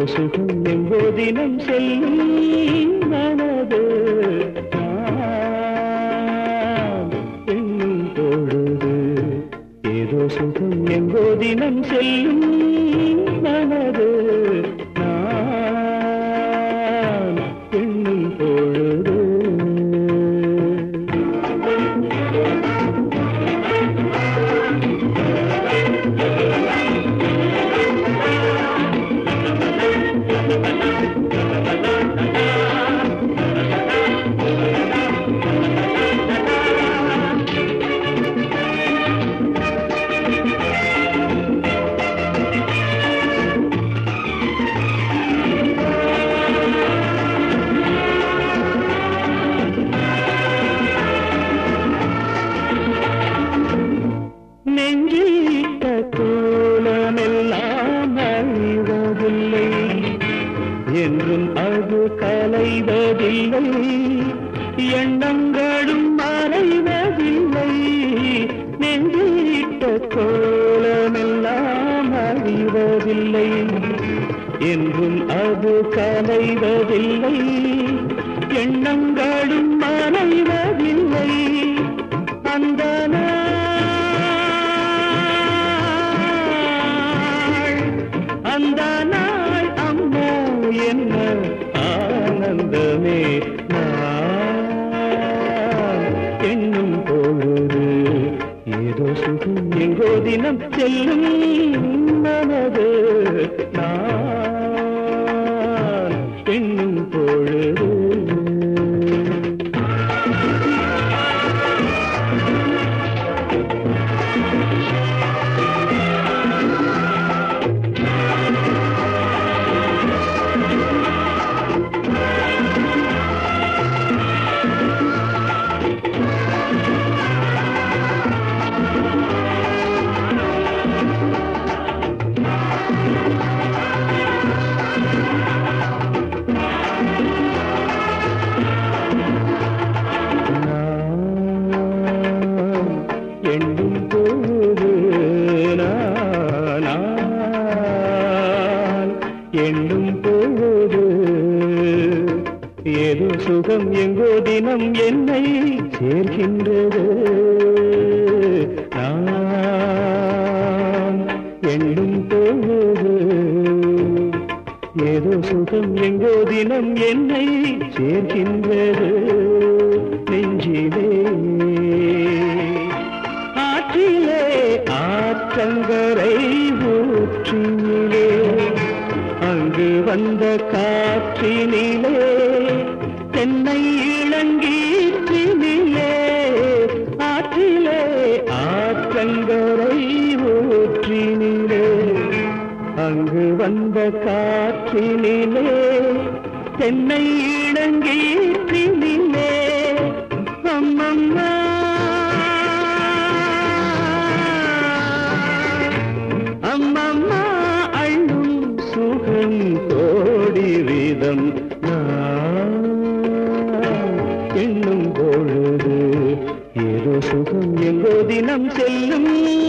சுகம் எங்கோ தினம் செல்லும் மனது நான் எண்ணும் பொழுது ஏதோ சுகம் எங்கோ தினம் செல்லும் மனது நான் எண்ணும் பொழுது நெஞ்சில் இட்ட கோலமெல்லாம் அழிவதில்லை என்றும் அது கலைவதில்லை எண்ணங்களும் மறைவதில்லை நெஞ்சில் இட்ட கோலமெல்லாம் அழிவதில்லை என்றும் அது கலைவதில்லை எண்ணங்களும் மறைவதில்லை அந்த நாள் அந்த நாள் அம்மா என்ன ஆனந்தமே நான் எண்ணும் பொழுது ஏதோ சுகம் எங்கோ தினம் செல்லும் மனது நான் எண்ணும் பொழுது நான் எண்ணும் போது நான் எண்ணும் போது ஏதோ சுகம் எங்கோ தினம் என்னை சேர்க்கின்றது நான் எண்ணும் போது ஏதோ சுகம் எங்கோ தினம் என்னை சேர்க்கின்றது நெஞ்சிலே ஆற்றிலே ஆற்றங்கரை ஊற்றினிலே அங்கு வந்த காற்றினிலே தென்னை இளங்கீற்றினிலே ஆற்றிலே ஆற்றங்கரை ஊற்றினிலே அங்கு வந்த காற்றினிலே தென்னை இளங்கீற்றினிலே அம்மம்மா அம்மம்மா அள்ளும் சுகம் கோடி வீதம் நான் எண்ணும் பொழுது ஏதோ சுகம் எங்கோ தினம் செல்லும்